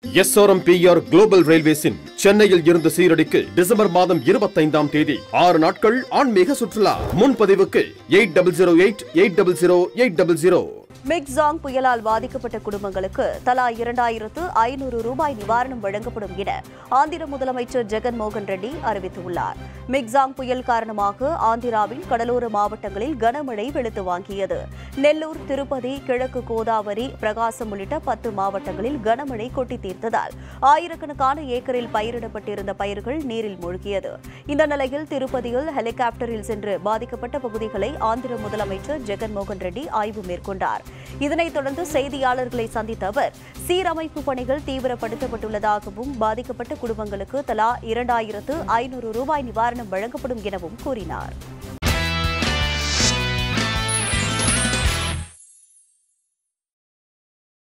SRMPR global ரயில்வேஸின் சென்னையில் இருந்து சீரடிக்கு December மாதம் இருபத்தைந்தாம் தேதி ஆறு நாட்கள் ஆன்மீக சுற்றுலா முன்பதிவுக்கு eight double zero eight eight double zero eight double zero Michaung புயலால் பாதிக்கப்பட்ட குடும்பங்களுக்கு தலா இரண்டாயிரத்து ஐநூறு ரூபாய் நிவாரணம் வழங்கப்படும் என ஆந்திர முதலமைச்சர் ஜெகன் மோகன் ரெட்டி அறிவித்துள்ளார் மிக்ஸாங் புயல் காரணமாக ஆந்திராவின் கடலோர மாவட்டங்களில் கனமழை வெளுத்து வாங்கியது நெல்லூர் திருப்பதி கிழக்கு கோதாவரி பிரகாசம் உள்ளிட்ட பத்து மாவட்டங்களில் கனமழை கொட்டி தீர்த்ததால் ஆயிரக்கணக்கான ஏக்கரில் பயிரிடப்பட்டிருந்த பயிர்கள் நீரில் மூழ்கியது இந்த நிலையில் திருப்பதியில் ஹெலிகாப்டரில் சென்று பாதிக்கப்பட்ட பகுதிகளை ஆந்திர முதலமைச்சர் ஜெகன் மோகன் ரெட்டி ஆய்வு மேற்கொண்டார் இதனைத் தொடர்ந்து செய்தியாளர்களை சந்தித்த அவர் சீரமைப்பு பணிகள் தீவிரப்படுத்தப்பட்டுள்ளதாகவும் பாதிக்கப்பட்ட குடும்பங்களுக்கு தலா இரண்டாயிரத்து ஐநூறு ரூபாய் நிவாரணம் வழங்கப்படும் எனவும் கூறினார்